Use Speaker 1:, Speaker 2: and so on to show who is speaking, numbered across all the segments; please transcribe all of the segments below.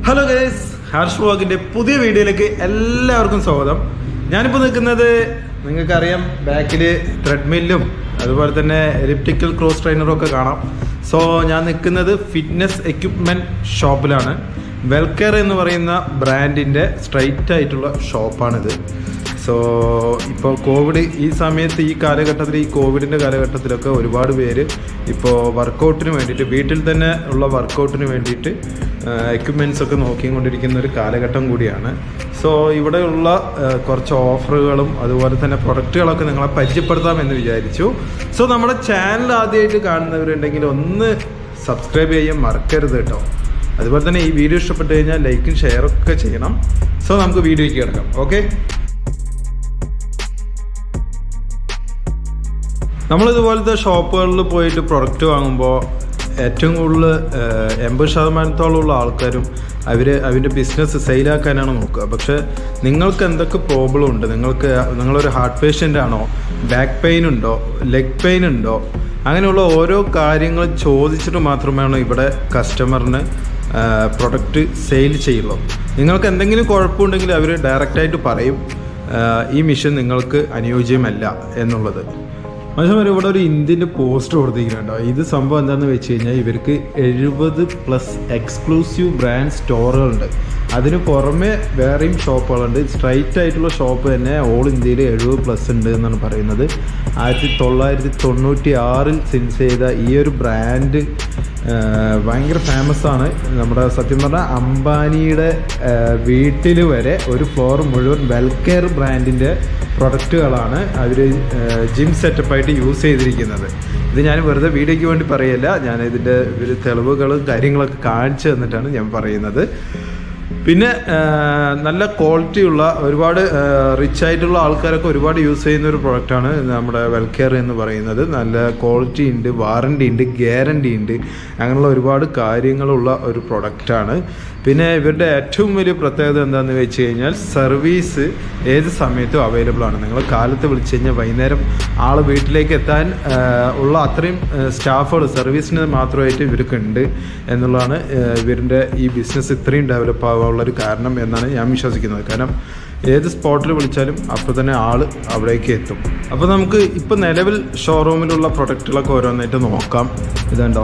Speaker 1: Hello guys harsh വ്ളോഗിന്റെ പുതിയ വീഡിയോയിലേക്ക് എല്ലാവർക്കും സ്വാഗതം ഞാനിപ്പോൾ നിൽക്കുന്നത് നിങ്ങൾക്കറിയാം ബാക്കിൽ ത്രെഡ്മില്ലും അതുപോലെ തന്നെ എലിപ്റ്റിക്കൽ ക്രോസ് ട്രെയിനറും ഒക്കെ കാണാം സോ ഞാൻ നിൽക്കുന്നത് ഫിറ്റ്നസ് എക്യുപ്മെൻറ്റ് ഷോപ്പിലാണ് വെൽക്കെയർ എന്ന് പറയുന്ന ബ്രാൻഡിൻ്റെ സ്ട്രൈറ്റ് ആയിട്ടുള്ള ഷോപ്പാണിത് സോ ഇപ്പോൾ കോവിഡ് ഈ സമയത്ത് ഈ കാലഘട്ടത്തിൽ ഈ കോവിഡിൻ്റെ കാലഘട്ടത്തിലൊക്കെ ഒരുപാട് പേര് ഇപ്പോൾ വർക്കൗട്ടിന് വേണ്ടിയിട്ട് വീട്ടിൽ തന്നെ ഉള്ള വർക്കൗട്ടിന് വേണ്ടിയിട്ട് എക്യുപ്മെൻറ്റ്സ് ഒക്കെ നോക്കിക്കൊണ്ടിരിക്കുന്ന ഒരു കാലഘട്ടം കൂടിയാണ് സോ ഇവിടെയുള്ള ആ, കുറച്ച് ഓഫറുകളും അതുപോലെ തന്നെ പ്രൊഡക്റ്റുകളൊക്കെ നിങ്ങളെ പരിചയപ്പെടുത്താമെന്ന് വിചാരിച്ചു സോ നമ്മുടെ ചാനൽ ആദ്യമായിട്ട് കാണുന്നവരുണ്ടെങ്കിൽ ഒന്ന് സബ്സ്ക്രൈബ് ചെയ്യാൻ മറക്കരുത് കേട്ടോ അതുപോലെ തന്നെ ഈ വീഡിയോ ഇഷ്ടപ്പെട്ട് കഴിഞ്ഞാൽ ലൈക്കും ഷെയറൊക്കെ ചെയ്യണം സോ നമുക്ക് വീഡിയോയ്ക്ക് കിടക്കാം ഓക്കെ നമ്മളിതുപോലത്തെ ഷോപ്പുകളിൽ പോയിട്ട് പ്രൊഡക്റ്റ് വാങ്ങുമ്പോൾ ഏറ്റവും കൂടുതൽ എൺപത് ശതമാനത്തോളമുള്ള ആൾക്കാരും അവർ അവൻ്റെ ബിസിനസ് സെയിലാക്കാനാണ് നോക്കുക പക്ഷേ നിങ്ങൾക്ക് എന്തൊക്കെ പ്രോബ്ലം ഉണ്ട് നിങ്ങൾക്ക് നിങ്ങളൊരു ഹാർട്ട് പേഷ്യൻ്റ് ആണോ ബാക്ക് പെയിൻ ഉണ്ടോ ലെഗ് പെയിൻ ഉണ്ടോ അങ്ങനെയുള്ള ഓരോ കാര്യങ്ങൾ ചോദിച്ചിട്ട് മാത്രമാണ് ഇവിടെ കസ്റ്റമറിന് പ്രൊഡക്റ്റ് സെയിൽ ചെയ്യുള്ളൂ നിങ്ങൾക്ക് എന്തെങ്കിലും കുഴപ്പമുണ്ടെങ്കിൽ അവർ ഡയറക്റ്റായിട്ട് പറയും ആ, ഈ മിഷൻ നിങ്ങൾക്ക് അനുയോജ്യമല്ല എന്നുള്ളത് അതേപോലെ ഇവിടെ ഒരു ഇന്ത്യൻ്റെ പോസ്റ്റ് കൊടുത്തിരിക്കുന്നുണ്ടോ ഇത് സംഭവം എന്താണെന്ന് വെച്ച് കഴിഞ്ഞാൽ ഇവർക്ക് എഴുപത് പ്ലസ് എക്സ്ക്ലൂസീവ് ബ്രാൻഡ് സ്റ്റോറുകളുണ്ട് അതിന് പുറമെ വേറെയും ഷോപ്പുകളുണ്ട് സ്ട്രൈറ്റ് ആയിട്ടുള്ള ഷോപ്പ് തന്നെ ഓൾ ഇന്ത്യയിൽ എഴുപത് പ്ലസ് ഉണ്ട് എന്നാണ് പറയുന്നത് ആയിരത്തി തൊള്ളായിരത്തി തൊണ്ണൂറ്റി ആറിൽ സെൻസ് ചെയ്ത ഈ ഒരു ബ്രാൻഡ് ഭയങ്കര ഫേമസ് ആണ് നമ്മുടെ സത്യം പറഞ്ഞാൽ അംബാനിയുടെ വീട്ടിൽ വരെ ഒരു ഫ്ലോർ മുഴുവൻ വെൽക്കെയർ ബ്രാൻഡിൻ്റെ പ്രൊഡക്റ്റുകളാണ് അവർ ജിം സെറ്റപ്പായിട്ട് യൂസ് ചെയ്തിരിക്കുന്നത് ഇത് ഞാൻ വെറുതെ വീഡിയോയ്ക്ക് വേണ്ടി പറയല്ല ഞാൻ ഇതിൻ്റെ ഒരു തെളിവുകളും കാര്യങ്ങളൊക്കെ കാണിച്ചു തന്നിട്ടാണ് ഞാൻ പറയുന്നത് പിന്നെ ആ, നല്ല ക്വാളിറ്റിയുള്ള ഒരുപാട് റിച്ച് ആയിട്ടുള്ള ആൾക്കാരൊക്കെ ഒരുപാട് യൂസ് ചെയ്യുന്ന ഒരു പ്രൊഡക്റ്റാണ് നമ്മുടെ വെൽക്കെയർ എന്ന് പറയുന്നത് നല്ല ക്വാളിറ്റി ഉണ്ട് വാറണ്ടി ഉണ്ട് ഗ്യാരണ്ടി ഉണ്ട് അങ്ങനെയുള്ള ഒരുപാട് കാര്യങ്ങളുള്ള ഒരു പ്രൊഡക്റ്റാണ് പിന്നെ ഇവരുടെ ഏറ്റവും വലിയ പ്രത്യേകത എന്താണെന്ന് വെച്ച് കഴിഞ്ഞാൽ സർവീസ് ഏത് സമയത്തും അവൈലബിൾ ആണ് നിങ്ങൾ കാലത്ത് വിളിച്ചു കഴിഞ്ഞാൽ വൈകുന്നേരം ആൾ വീട്ടിലേക്ക് എത്താൻ ആ, ഉള്ള അത്രയും സ്റ്റാഫുകൾ സർവീസിന് മാത്രമായിട്ട് ഇവർക്ക് ഉണ്ട് എന്നുള്ളതാണ് ആ, ഇവരുടെ ഈ ബിസിനസ് ഇത്രയും ഡെവലപ്പ് ആവാനുള്ളൊരു കാരണം എന്നാണ് ഞാൻ വിശ്വസിക്കുന്നത് കാരണം ഏത് സ്പോട്ടിൽ വിളിച്ചാലും അപ്പോൾ തന്നെ ആൾ അവിടേക്ക് എത്തും അപ്പോൾ നമുക്ക് ഇപ്പോൾ നിലവിൽ ഷോറൂമിലുള്ള പ്രൊഡക്റ്റുകളൊക്കെ ഓരോന്നായിട്ട് നോക്കാം ഇതുണ്ടോ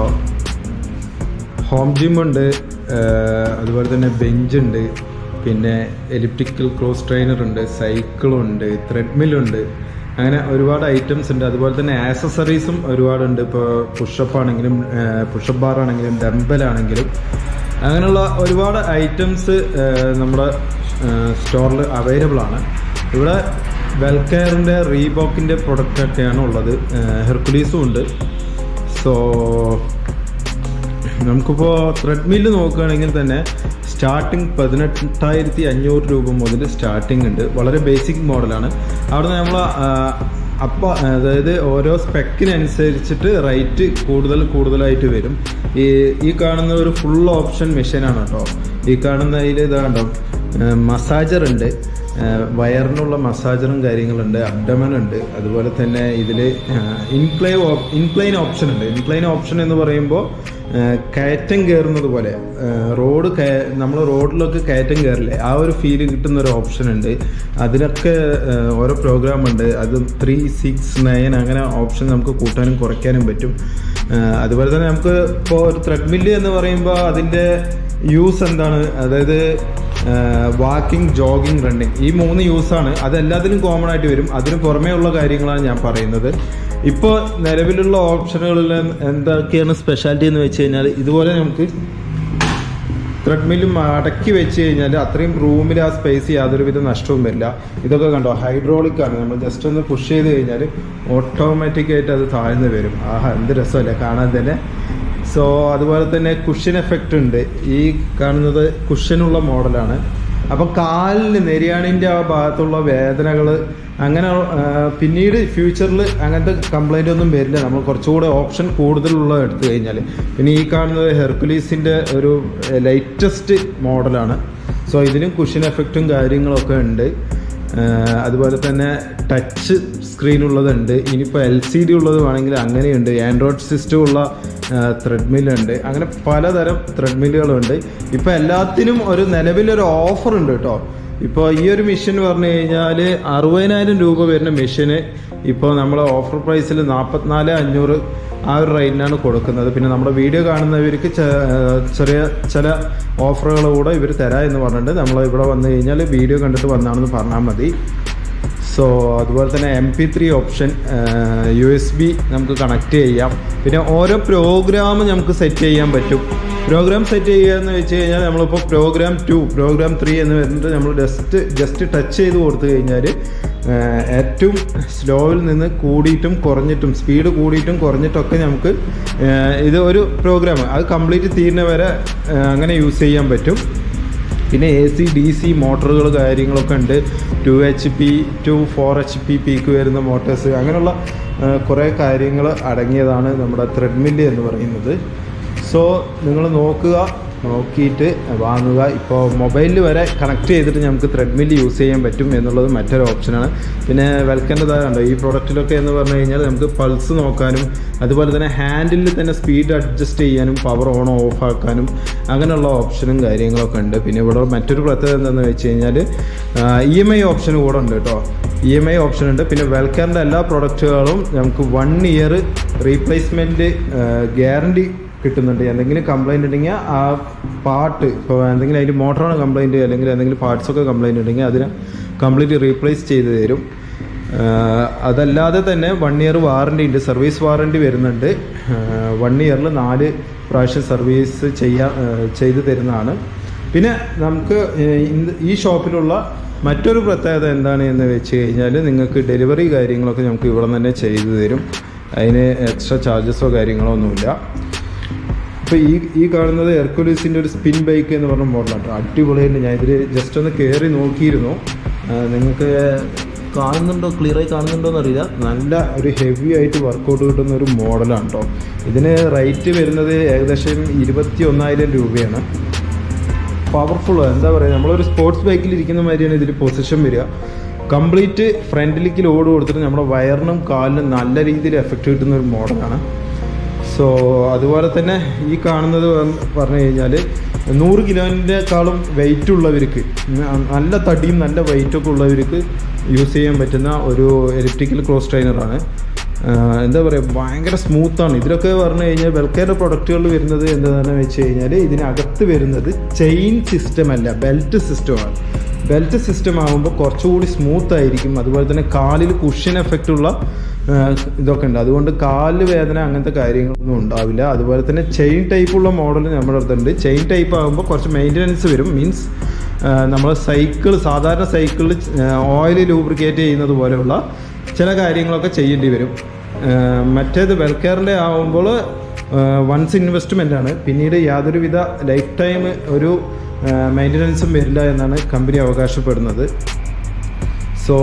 Speaker 1: ഹോം ജിം ഉണ്ട് അതുപോലെ തന്നെ ബെഞ്ച് ഉണ്ട് പിന്നെ എലിപ്റ്റിക്കൽ ക്രോസ് ട്രെയിനർ ഉണ്ട് സൈക്കിളുണ്ട് ത്രെഡ്മില്ലുണ്ട് അങ്ങനെ ഒരുപാട് ഐറ്റംസ് ഉണ്ട് അതുപോലെ തന്നെ ആക്സസറീസും ഒരുപാടുണ്ട് ഇപ്പോൾ പുഷപ്പ് ആണെങ്കിലും പുഷപ്പ് ബാർ ആണെങ്കിലും ഡംബൽ ആണെങ്കിലും അങ്ങനെയുള്ള ഒരുപാട് ഐറ്റംസ് നമ്മുടെ സ്റ്റോറിൽ അവൈലബിൾ ആണ് ഇവിടെ വെൽക്കെയറിൻ്റെ റീബോക്കിൻ്റെ പ്രൊഡക്റ്റൊക്കെയാണ് ഉള്ളത് ഹെർക്കുലീസും ഉണ്ട് സോ നമുക്കിപ്പോൾ ത്രെഡ്മില്ല് നോക്കുകയാണെങ്കിൽ തന്നെ സ്റ്റാർട്ടിങ് പതിനെട്ടായിരത്തി അഞ്ഞൂറ് രൂപ മുതൽ സ്റ്റാർട്ടിംഗ് ഉണ്ട് വളരെ ബേസിക് മോഡലാണ് അവിടെ നമ്മൾ അപ്പോൾ അതായത് ഓരോ സ്പെക്കിനനുസരിച്ചിട്ട് റേറ്റ് കൂടുതൽ കൂടുതലായിട്ട് വരും ഈ ഈ കാണുന്ന ഒരു ഫുൾ ഓപ്ഷൻ മെഷീനാണ് കേട്ടോ ഈ കാണുന്ന ഇതിൽ ഇതാണ്ടോ മസാജർ ഉണ്ട് വയറിനുള്ള മസാജറും കാര്യങ്ങളുണ്ട് അബ്ഡമൻ ഉണ്ട് അതുപോലെ തന്നെ ഇതിൽ ഇൻക്ലൈൻ ഇൻക്ലൈൻ ഓപ്ഷൻ ഉണ്ട് ഇൻക്ലൈൻ ഓപ്ഷൻ എന്ന് പറയുമ്പോൾ കയറ്റം കയറുന്നത് പോലെ റോഡ് നമ്മൾ റോഡിലൊക്കെ കയറ്റം കയറില്ലേ ആ ഒരു ഫീല് കിട്ടുന്ന ഒരു ഓപ്ഷൻ ഉണ്ട് അതിനൊക്കെ ആ, ഓരോ പ്രോഗ്രാം ഉണ്ട് അത് ത്രീ സിക്സ് നയൻ അങ്ങനെ ഓപ്ഷൻ നമുക്ക് കൂട്ടാനും കുറയ്ക്കാനും പറ്റും ആ, അതുപോലെ തന്നെ നമുക്ക് ഇപ്പോൾ ഒരു ത്രെഡ്മില്ല് എന്ന് പറയുമ്പോൾ അതിൻ്റെ യൂസ് എന്താണ് അതായത് വാക്കിംഗ് ജോഗിങ് റണ്ണിങ് ഈ മൂന്ന് യൂസാണ് അതെല്ലാത്തിനും കോമൺ ആയിട്ട് വരും അതിന് പുറമേ ഉള്ള കാര്യങ്ങളാണ് ഞാൻ പറയുന്നത് ഇപ്പോൾ നിലവിലുള്ള ഓപ്ഷനുകളിൽ എന്തൊക്കെയാണ് സ്പെഷ്യാലിറ്റി എന്ന് വെച്ച് കഴിഞ്ഞാൽ ഇതുപോലെ നമുക്ക് ത്രെഡ്മില്ലും അടക്കി വെച്ച് കഴിഞ്ഞാൽ അത്രയും റൂമിൽ ആ സ്പേസ് യാതൊരുവിധ നഷ്ടവും വരില്ല ഇതൊക്കെ കണ്ടോ ഹൈഡ്രോളിക് ആണ് നമ്മൾ ജസ്റ്റ് ഒന്ന് പുഷ് ചെയ്ത് കഴിഞ്ഞാൽ ഓട്ടോമാറ്റിക് ആയിട്ട് അത് താഴ്ന്നു വരും ആഹാ എന്ത് രസമല്ലേ കാണാൻ തന്നെ സോ അതുപോലെ തന്നെ കുഷൻ എഫക്റ്റ് ഉണ്ട് ഈ കാണുന്നത് കുഷനുള്ള മോഡലാണ് അപ്പോൾ കാലിന് നെരിയാണിൻ്റെ ആ ഭാഗത്തുള്ള വേദനകൾ അങ്ങനെ ആ, പിന്നീട് ഫ്യൂച്ചറിൽ അങ്ങനത്തെ കംപ്ലൈൻ്റ് ഒന്നും വരില്ല നമ്മൾ കുറച്ചുകൂടെ ഓപ്ഷൻ കൂടുതലുള്ള എടുത്തു കഴിഞ്ഞാൽ പിന്നെ ഈ കാണുന്നത് ഹെർക്കുലീസിൻ്റെ ഒരു ലേറ്റസ്റ്റ് മോഡലാണ് സോ ഇതിനും കുഷൻ എഫക്റ്റും കാര്യങ്ങളൊക്കെ ഉണ്ട് ആഹ് അതുപോലെ തന്നെ ടച്ച് സ്ക്രീൻ ഉള്ളതുണ്ട് ഇനിയിപ്പോൾ എൽ സി ഡി ഉള്ളത് വേണമെങ്കിൽ അങ്ങനെയുണ്ട് ആൻഡ്രോയിഡ് സിസ്റ്റം ഉള്ള ത്രെഡ്മില്ലുണ്ട് അങ്ങനെ പലതരം ത്രെഡ്മില്ലുകളുണ്ട് ഇപ്പോൾ എല്ലാത്തിനും ഒരു നിലവിലൊരു ഓഫർ ഉണ്ട് കേട്ടോ ഇപ്പോൾ ഈ ഒരു മെഷീൻ പറഞ്ഞു കഴിഞ്ഞാൽ അറുപതിനായിരം രൂപ വരുന്ന മെഷീന് ഇപ്പോൾ നമ്മൾ ഓഫർ പ്രൈസിൽ നാൽപ്പത്തിനാല് അഞ്ഞൂറ് ആ ഒരു റേറ്റിനാണ് കൊടുക്കുന്നത് പിന്നെ നമ്മുടെ വീഡിയോ കാണുന്നവർക്ക് ചെ- ചെറിയ ചില ഓഫറുകൾ കൂടെ ഇവർ തരാം എന്ന് പറഞ്ഞിട്ട് നമ്മൾ ഇവിടെ വന്നു കഴിഞ്ഞാൽ വീഡിയോ കണ്ടിട്ട് വന്നാണെന്ന് പറഞ്ഞാൽ മതി സോ അതുപോലെ തന്നെ M P three option U S B നമുക്ക് കണക്ട് ചെയ്യാം പിന്നെ ഓരോ പ്രോഗ്രാം നമുക്ക് സെറ്റ് ചെയ്യാൻ പറ്റും പ്രോഗ്രാം സെറ്റ് ചെയ്യുക എന്ന് വെച്ച് കഴിഞ്ഞാൽ നമ്മളിപ്പോൾ പ്രോഗ്രാം ടു പ്രോഗ്രാം ത്രീ എന്ന് പറഞ്ഞിട്ട് നമ്മൾ ജസ്റ്റ് ജസ്റ്റ് ടച്ച് ചെയ്ത് കൊടുത്തു കഴിഞ്ഞാൽ ഏറ്റവും സ്ലോയിൽ നിന്ന് കൂടിയിട്ടും കുറഞ്ഞിട്ടും സ്പീഡ് കൂടിയിട്ടും കുറഞ്ഞിട്ടൊക്കെ നമുക്ക് ഏഹ്, ഇത് ഒരു പ്രോഗ്രാം അത് കംപ്ലീറ്റ് തീരുന്ന വരെ ഏഹ്, അങ്ങനെ യൂസ് ചെയ്യാൻ പറ്റും പിന്നെ എ സി ഡി സി മോട്ടറുകൾ കാര്യങ്ങളൊക്കെ ഉണ്ട് two H P two four H P peak വരുന്ന മോട്ടേഴ്സ് അങ്ങനെയുള്ള ആ, കുറേ കാര്യങ്ങൾ അടങ്ങിയതാണ് നമ്മുടെ ത്രെഡ്മില്ല് എന്ന് പറയുന്നത് സോ നിങ്ങൾ നോക്കുക നോക്കിയിട്ട് വാങ്ങുക ഇപ്പോൾ മൊബൈലിൽ വരെ കണക്ട് ചെയ്തിട്ട് നമുക്ക് ത്രെഡ്മില്ല് യൂസ് ചെയ്യാൻ പറ്റും എന്നുള്ളത് മറ്റൊരു ഓപ്ഷനാണ് പിന്നെ വെൽക്കേണ്ടതായുണ്ടോ ഈ പ്രൊഡക്റ്റിലൊക്കെ എന്ന് പറഞ്ഞു കഴിഞ്ഞാൽ നമുക്ക് പൾസ് നോക്കാനും അതുപോലെ തന്നെ ഹാൻഡിലിൽ തന്നെ സ്പീഡ് അഡ്ജസ്റ്റ് ചെയ്യാനും പവർ ഓൺ ഓഫ് ആക്കാനും അങ്ങനെയുള്ള ഓപ്ഷനും കാര്യങ്ങളൊക്കെ ഉണ്ട് പിന്നെ ഇവിടെ മറ്റൊരു പ്രത്യേകത എന്താണെന്ന് വെച്ച് കഴിഞ്ഞാൽ ഇ എം ഐ ഓപ്ഷൻ കൂടെ ഉണ്ട് കേട്ടോ ഇ എം ഐ ഓപ്ഷൻ ഉണ്ട് പിന്നെ വെൽക്കാറിൻ്റെ എല്ലാ പ്രൊഡക്റ്റുകളും നമുക്ക് വൺ ഇയർ റീപ്ലേസ്മെൻറ്റ് ഗ്യാരണ്ടി കിട്ടുന്നുണ്ട് എന്തെങ്കിലും കംപ്ലൈൻറ്റ് ഉണ്ടെങ്കിൽ ആ പാർട്ട് ഇപ്പോൾ എന്തെങ്കിലും അതിൻ്റെ മോട്ടറാണ് കംപ്ലൈൻറ്റ് അല്ലെങ്കിൽ എന്തെങ്കിലും പാർട്സൊക്കെ കംപ്ലൈൻറ്റ് ഉണ്ടെങ്കിൽ അതിനെ കംപ്ലീറ്റ് റീപ്ലേസ് ചെയ്ത് തരും ആഹ് അതല്ലാതെ തന്നെ വൺ ഇയർ വാറണ്ടി ഉണ്ട് സർവീസ് വാറണ്ടി വരുന്നുണ്ട് വൺ ഇയറിൽ നാല് പ്രാവശ്യം സർവീസ് ചെയ്യാൻ ആഹ് ചെയ്ത് തരുന്നതാണ് പിന്നെ നമുക്ക് ഏഹ് ഇന്ന് ഈ ഷോപ്പിലുള്ള മറ്റൊരു പ്രത്യേകത എന്താണ് എന്ന് വെച്ച് കഴിഞ്ഞാൽ നിങ്ങൾക്ക് ഡെലിവറി കാര്യങ്ങളൊക്കെ നമുക്ക് ഇവിടെ തന്നെ ചെയ്തു തരും അതിന് എക്സ്ട്രാ ചാർജസോ കാര്യങ്ങളോ ഒന്നുമില്ല ഇപ്പോൾ ഈ ഈ കാണുന്നത് എർക്കുലീസിൻ്റെ ഒരു സ്പിൻ ബൈക്ക് എന്ന് പറഞ്ഞ മോഡലാണ് അടിപൊളിയായിട്ട് ഞാൻ ഇതിൽ ജസ്റ്റ് ഒന്ന് കയറി നോക്കിയിരുന്നു ആ, നിങ്ങൾക്ക് കാണുന്നുണ്ടോ ക്ലിയറായി കാണുന്നുണ്ടോ എന്നറിയില്ല നല്ല ഒരു ഹെവി ആയിട്ട് വർക്കൗട്ട് കിട്ടുന്ന ഒരു മോഡലാണ് കേട്ടോ ഇതിന് റേറ്റ് വരുന്നത് ഏകദേശം ഇരുപത്തി ഒന്നായിരം രൂപയാണ് പവർഫുൾ എന്താ പറയുക നമ്മളൊരു സ്പോർട്സ് ബൈക്കിൽ ഇരിക്കുന്ന മാതിരിയാണ് ഇതിൽ പൊസിഷൻ വരിക കംപ്ലീറ്റ് ഫ്രണ്ടിലേക്ക് ലോഡ് കൊടുത്തിട്ട് നമ്മുടെ വയറിനും കാലിനും നല്ല രീതിയിൽ എഫക്റ്റ് കിട്ടുന്ന ഒരു മോഡലാണ് സോ അതുപോലെ തന്നെ ഈ കാണുന്നത് വന്ന് പറഞ്ഞു കഴിഞ്ഞാൽ നൂറ് കിലോൻ്റെക്കാളും വെയിറ്റ് ഉള്ളവർക്ക് ന- നല്ല തടിയും നല്ല വെയിറ്റും ഒക്കെ ഉള്ളവർക്ക് യൂസ് ചെയ്യാൻ പറ്റുന്ന ഒരു എലിപ്റ്റിക്കൽ ക്രോസ് ട്രെയിനറാണ് ആഹ് എന്താ പറയുക ഭയങ്കര സ്മൂത്താണ് ഇതിലൊക്കെ പറഞ്ഞു കഴിഞ്ഞാൽ വെൽക്കെയർ പ്രൊഡക്റ്റുകളിൽ വരുന്നത് എന്താണെന്ന് വെച്ച് കഴിഞ്ഞാൽ ഇതിനകത്ത് വരുന്നത് ചെയിൻ സിസ്റ്റം അല്ല ബെൽറ്റ് സിസ്റ്റമാണ് ബെൽറ്റ് സിസ്റ്റം ആകുമ്പോൾ കുറച്ചുകൂടി സ്മൂത്ത് ആയിരിക്കും അതുപോലെ തന്നെ കാലിൽ കുഷ്യൻ എഫക്റ്റ് ഉള്ള ആ, ഇതൊക്കെ ഉണ്ട് അതുകൊണ്ട് കാലിൽ വേദന അങ്ങനത്തെ കാര്യങ്ങളൊന്നും ഉണ്ടാവില്ല അതുപോലെ തന്നെ ചെയിൻ ടൈപ്പുള്ള മോഡൽ നമ്മുടെ അടുത്തുണ്ട് ചെയിൻ ടൈപ്പ് ആകുമ്പോൾ കുറച്ച് മെയിൻ്റനൻസ് വരും മീൻസ് നമ്മൾ സൈക്കിൾ സാധാരണ സൈക്കിളിൽ ഓയിൽ ലൂബ്രിക്കേറ്റ് ചെയ്യുന്നത് പോലെയുള്ള ചില കാര്യങ്ങളൊക്കെ ചെയ്യേണ്ടി വരും ആ, മറ്റേത് വെൽക്കെയറിൻ്റെ ആകുമ്പോൾ വൺസ് ഇൻവെസ്റ്റ്മെൻ്റ് ആണ് പിന്നീട് യാതൊരുവിധ ലൈഫ് ടൈം ഒരു മെയിൻ്റനൻസും വരില്ല എന്നാണ് കമ്പനി അവകാശപ്പെടുന്നത് സോ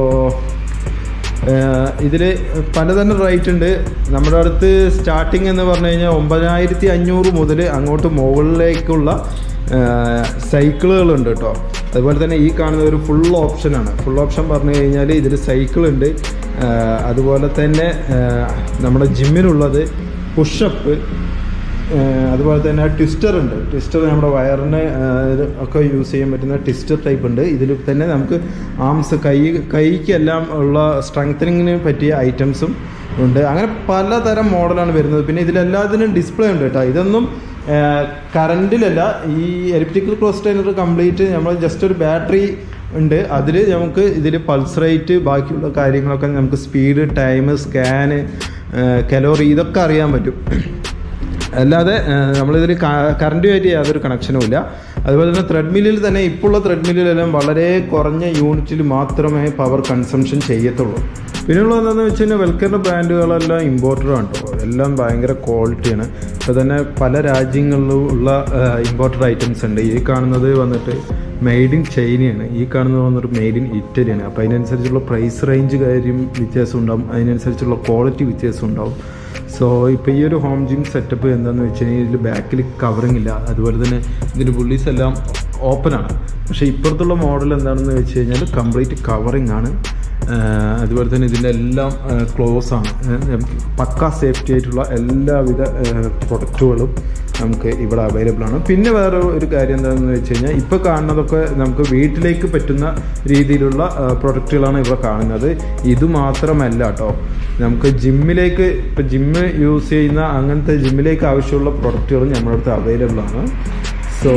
Speaker 1: ഇതിൽ പലതരം റേറ്റ് ഉണ്ട് നമ്മുടെ അടുത്ത് സ്റ്റാർട്ടിങ് എന്ന് പറഞ്ഞു കഴിഞ്ഞാൽ ഒമ്പതിനായിരത്തി അഞ്ഞൂറ് മുതൽ അങ്ങോട്ട് മുകളിലേക്കുള്ള സൈക്കിളുകളുണ്ട് കേട്ടോ അതുപോലെ തന്നെ ഈ കാണുന്ന ഒരു ഫുൾ ഓപ്ഷനാണ് ഫുൾ ഓപ്ഷൻ പറഞ്ഞു കഴിഞ്ഞാൽ ഇതിൽ സൈക്കിൾ ഉണ്ട് ആ, അതുപോലെ തന്നെ ആ, നമ്മുടെ ജിമ്മിനുള്ളത് പുഷപ്പ് ഏഹ് അതുപോലെ തന്നെ ട്വിസ്റ്റർ ഉണ്ട് ട്വിസ്റ്റർ നമ്മുടെ വയറിന് ഏഹ് ഇത് ഒക്കെ യൂസ് ചെയ്യാൻ പറ്റുന്ന ട്വിസ്റ്റർ ടൈപ്പ് ഉണ്ട് ഇതിൽ തന്നെ നമുക്ക് ആംസ് കൈ കൈക്കെല്ലാം ഉള്ള സ്ട്രെങ്തനിങ്ങിന് പറ്റിയ ഐറ്റംസും ഉണ്ട് അങ്ങനെ പലതരം മോഡലാണ് വരുന്നത് പിന്നെ ഇതിലെല്ലാത്തിനും ഡിസ്പ്ലേ ഉണ്ട് കേട്ടോ ഇതൊന്നും കറണ്ടിലല്ല ഈ എലിപ്റ്റിക്കൽ ക്രോസ് ട്രെയിനർ കംപ്ലീറ്റ് നമ്മൾ ജസ്റ്റ് ഒരു ബാറ്ററി ഉണ്ട് അതിൽ നമുക്ക് ഇതിൽ പൾസ് റേറ്റ് ബാക്കിയുള്ള കാര്യങ്ങളൊക്കെ നമുക്ക് സ്പീഡ് ടൈം സ്കാന് കലോറി ഇതൊക്കെ അറിയാൻ പറ്റും അല്ലാതെ ഏഹ്, നമ്മളിതിൽ കറണ്ടുമായിട്ട് യാതൊരു കണക്ഷനും ഇല്ല അതുപോലെ തന്നെ ത്രെഡ്മില്ലിൽ തന്നെ ഇപ്പോഴുള്ള ത്രെഡ്മില്ലിലെല്ലാം വളരെ കുറഞ്ഞ യൂണിറ്റിൽ മാത്രമേ പവർ കൺസംഷൻ ചെയ്യത്തുള്ളൂ പിന്നെയുള്ളത് എന്താണെന്ന് വെച്ച് കഴിഞ്ഞാൽ വെൽക്കറിൻ്റെ ബ്രാൻഡുകളെല്ലാം ഇമ്പോർട്ടഡ് ആണ് കേട്ടോ എല്ലാം ഭയങ്കര ക്വാളിറ്റിയാണ് ഇപ്പോൾ തന്നെ പല രാജ്യങ്ങളിലും ഉള്ള ഇമ്പോർട്ടഡ് ഐറ്റംസ് ഉണ്ട് ഈ കാണുന്നത് വന്നിട്ട് മെയ്ഡ് ഇൻ ചൈനയാണ് ഈ കാണുന്നത് വന്നിട്ട് മെയ്ഡ് ഇൻ ഇറ്റലിയാണ് അപ്പോൾ അതിനനുസരിച്ചുള്ള പ്രൈസ് റേഞ്ച് കാര്യം വ്യത്യാസം ഉണ്ടാവും അതിനനുസരിച്ചുള്ള ക്വാളിറ്റി വ്യത്യാസം ഉണ്ടാവും സോ ഇപ്പോൾ ഈ ഒരു ഹോം ജിം സെറ്റപ്പ് എന്താണെന്ന് വെച്ച് കഴിഞ്ഞാൽ ഇതിൽ ബാക്കിൽ കവറിങ് ഇല്ല അതുപോലെ തന്നെ ഇതിൻ്റെ ബുള്ളീസ് എല്ലാം ഓപ്പൺ ആണ് പക്ഷേ ഇപ്പുറത്തുള്ള മോഡൽ എന്താണെന്ന് വെച്ച് കഴിഞ്ഞാൽ കംപ്ലീറ്റ് കവറിങ് ആണ് ഏഹ് അതുപോലെ തന്നെ ഇതിൻ്റെ എല്ലാം ക്ലോസ് ആണ് ഏഹ് നമുക്ക് പക്ക സേഫ്റ്റി ആയിട്ടുള്ള എല്ലാവിധ പ്രൊഡക്റ്റുകളും നമുക്ക് ഇവിടെ അവൈലബിൾ ആണ് പിന്നെ വേറെ ഒരു കാര്യം എന്താണെന്ന് വെച്ച് കഴിഞ്ഞാൽ ഇപ്പോൾ കാണുന്നതൊക്കെ നമുക്ക് വീട്ടിലേക്ക് പറ്റുന്ന രീതിയിലുള്ള പ്രൊഡക്റ്റുകളാണ് ഇവിടെ കാണുന്നത് ഇത് മാത്രമല്ല കേട്ടോ നമുക്ക് ജിമ്മിലേക്ക് ഇപ്പോൾ ജിമ്മ് യൂസ് ചെയ്യുന്ന അങ്ങനത്തെ ജിമ്മിലേക്ക് ആവശ്യമുള്ള പ്രൊഡക്റ്റുകളും നമ്മുടെ അടുത്ത് അവൈലബിൾ ആണ് സോ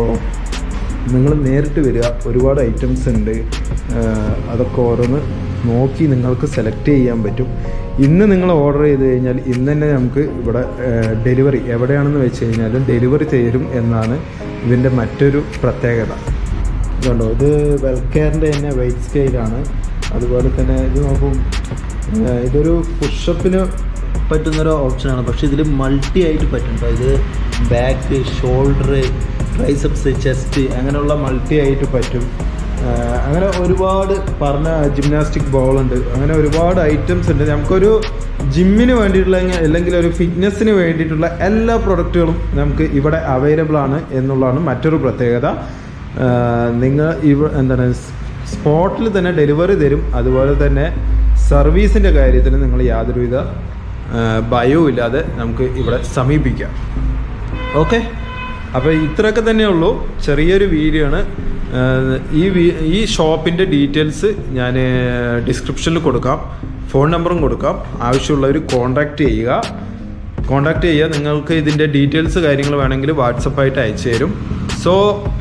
Speaker 1: നിങ്ങൾ നേരിട്ട് വരിക ഒരുപാട് ഐറ്റംസ് ഉണ്ട് ആഹ് അതൊക്കെ ഓരോന്ന് നോക്കി നിങ്ങൾക്ക് സെലക്ട് ചെയ്യാൻ പറ്റും ഇന്ന് നിങ്ങൾ ഓർഡർ ചെയ്ത് കഴിഞ്ഞാൽ ഇന്ന് തന്നെ നമുക്ക് ഇവിടെ ഡെലിവറി എവിടെയാണെന്ന് വെച്ച് കഴിഞ്ഞാലും ഡെലിവറി തരും എന്നാണ് ഇതിൻ്റെ മറ്റൊരു പ്രത്യേകത ഇതുണ്ടോ ഇത് വെൽക്കെയറിൻ്റെ തന്നെ വെയിറ്റ് സ്കെയിലാണ് അതുപോലെ തന്നെ ഇത് നോക്കും ആഹ് ഇതൊരു പുഷപ്പിന്
Speaker 2: പറ്റുന്നൊരു ഓപ്ഷനാണ് പക്ഷെ ഇതിൽ മൾട്ടി ആയിട്ട് പറ്റും ട്ടോ. ഇത് ബാക്ക് ഷോൾഡർ ട്രൈസെപ്സ് ചെസ്റ്റ്
Speaker 1: അങ്ങനെയുള്ള മൾട്ടി ആയിട്ട് പറ്റും ആഹ് അങ്ങനെ ഒരുപാട് പറഞ്ഞ ജിംനാസ്റ്റിക് ബോൾ ഉണ്ട് അങ്ങനെ ഒരുപാട് ഐറ്റംസ് ഉണ്ട് നമുക്കൊരു ജിമ്മിന് വേണ്ടിയിട്ടുള്ള അല്ലെങ്കിൽ ഒരു ഫിറ്റ്നസ്സിന് വേണ്ടിയിട്ടുള്ള എല്ലാ പ്രൊഡക്റ്റുകളും നമുക്ക് ഇവിടെ അവൈലബിൾ ആണ് എന്നുള്ളതാണ് മറ്റൊരു പ്രത്യേകത ആഹ് നിങ്ങൾ ഇവ എന്താണ് സ്പോട്ടിൽ തന്നെ ഡെലിവറി തരും അതുപോലെ തന്നെ സർവീസിൻ്റെ കാര്യത്തിന് നിങ്ങൾ യാതൊരുവിധ ഭയവും ഇല്ലാതെ നമുക്ക് ഇവിടെ സമീപിക്കാം ഓക്കെ അപ്പോൾ ഇത്രയൊക്കെ തന്നെ ഉള്ളൂ ചെറിയൊരു വീഡിയോ ആണ് ആഹ് ഈ വീ- ഈ ഷോപ്പിൻ്റെ ഡീറ്റെയിൽസ് ഞാൻ ഡിസ്ക്രിപ്ഷനിൽ കൊടുക്കാം ഫോൺ നമ്പറും കൊടുക്കാം ആവശ്യമുള്ളവർ കോൺടാക്റ്റ് ചെയ്യുക കോൺടാക്റ്റ് ചെയ്യുക നിങ്ങൾക്ക് ഇതിൻ്റെ ഡീറ്റെയിൽസ് കാര്യങ്ങൾ വേണമെങ്കിൽ വാട്സപ്പായിട്ട് അയച്ചു തരും സോ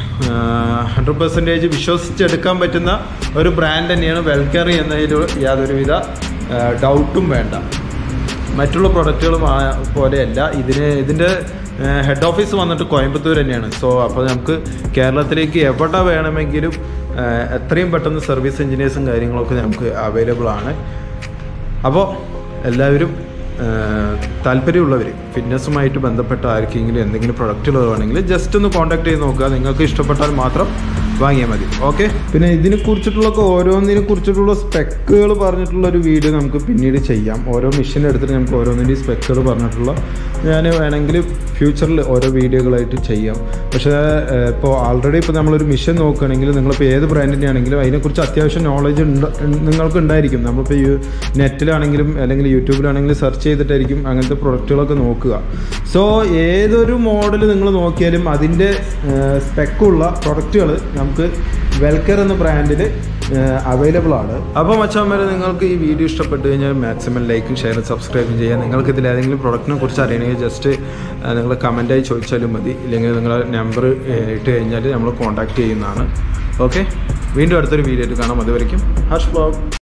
Speaker 1: ഹൺഡ്രഡ് പെർസെൻറ്റേജ് വിശ്വസിച്ചെടുക്കാൻ പറ്റുന്ന ഒരു ബ്രാൻഡ് തന്നെയാണ് വെൽക്കറി എന്നതിൽ യാതൊരുവിധ ഡൗട്ടും വേണ്ട മറ്റുള്ള പ്രൊഡക്റ്റുകളും ആ- പോലെയല്ല ഇതിന് ഇതിൻ്റെ ഹെഡ് ഓഫീസ് വന്നിട്ട് കോയമ്പത്തൂർ തന്നെയാണ് സോ അപ്പോൾ നമുക്ക് കേരളത്തിലേക്ക് എവിടെ വേണമെങ്കിലും ആ, എത്രയും പെട്ടെന്ന് സർവീസ് എഞ്ചിനീയേഴ്സും കാര്യങ്ങളൊക്കെ നമുക്ക് അവൈലബിൾ ആണ് അപ്പോൾ എല്ലാവരും ആ, താല്പര്യമുള്ളവർ ഫിറ്റ്നസ്സുമായിട്ട് ബന്ധപ്പെട്ട ആർക്കെങ്കിലും എന്തെങ്കിലും പ്രൊഡക്റ്റുകൾ വേണമെങ്കിൽ ജസ്റ്റ് ഒന്ന് കോൺടാക്ട് ചെയ്ത് നോക്കുക നിങ്ങൾക്ക് ഇഷ്ടപ്പെട്ടാൽ മാത്രം വാങ്ങിയാൽ മതി ഓക്കെ പിന്നെ ഇതിനെ കുറിച്ചിട്ടുള്ള ഓരോന്നിനെ കുറിച്ചിട്ടുള്ള സ്പെക്കുകൾ പറഞ്ഞിട്ടുള്ള ഒരു വീഡിയോ നമുക്ക് പിന്നീട് ചെയ്യാം ഓരോ മെഷീൻ എടുത്തിട്ട് നമുക്ക് ഓരോന്നിൻ്റെയും സ്പെക്കുകൾ പറഞ്ഞിട്ടുള്ള ഞാൻ വേണമെങ്കിൽ ഫ്യൂച്ചറിൽ ഓരോ വീഡിയോകളായിട്ട് ചെയ്യാം പക്ഷേ ഇപ്പോൾ ആൾറെഡി ഇപ്പോൾ നമ്മളൊരു മിഷൻ നോക്കുകയാണെങ്കിൽ നിങ്ങളിപ്പോൾ ഏത് ബ്രാൻഡിൻ്റെ ആണെങ്കിലും അതിനെക്കുറിച്ച് അത്യാവശ്യം നോളജ് ഉണ്ട് നിങ്ങൾക്ക് ഉണ്ടായിരിക്കും നമ്മളിപ്പോൾ യു നെറ്റിലാണെങ്കിലും അല്ലെങ്കിൽ യൂട്യൂബിലാണെങ്കിലും സെർച്ച് ചെയ്തിട്ടായിരിക്കും അങ്ങനത്തെ പ്രൊഡക്റ്റുകളൊക്കെ നോക്കുക സോ ഏതൊരു മോഡൽ നിങ്ങൾ നോക്കിയാലും അതിൻ്റെ സ്പെക്കുള്ള പ്രൊഡക്റ്റുകൾ നമുക്ക് വെൽക്കർ എന്ന ബ്രാൻഡിൽ അവൈലബിൾ ആണ് അപ്പോൾ മച്ചാന്മാരെ നിങ്ങൾക്ക് ഈ വീഡിയോ ഇഷ്ടപ്പെട്ട് കഴിഞ്ഞാൽ മാക്സിമം ലൈക്കും ഷെയറും സബ്സ്ക്രൈബും ചെയ്യുക നിങ്ങൾക്ക് ഇതിൽ ഏതെങ്കിലും പ്രൊഡക്റ്റിനെ കുറിച്ച് അറിയണമെങ്കിൽ ജസ്റ്റ് നിങ്ങൾ കമൻറ്റായി ചോദിച്ചാലും മതി ഇല്ലെങ്കിൽ നിങ്ങൾ നമ്പർ ഇട്ട് കഴിഞ്ഞാൽ നമ്മൾ കോൺടാക്ട് ചെയ്യുന്നതാണ് ഓക്കെ വീണ്ടും അടുത്തൊരു വീഡിയോ ആയിട്ട് കാണാം അതുവരെയ്ക്കും ഹർഷ് ബാബ്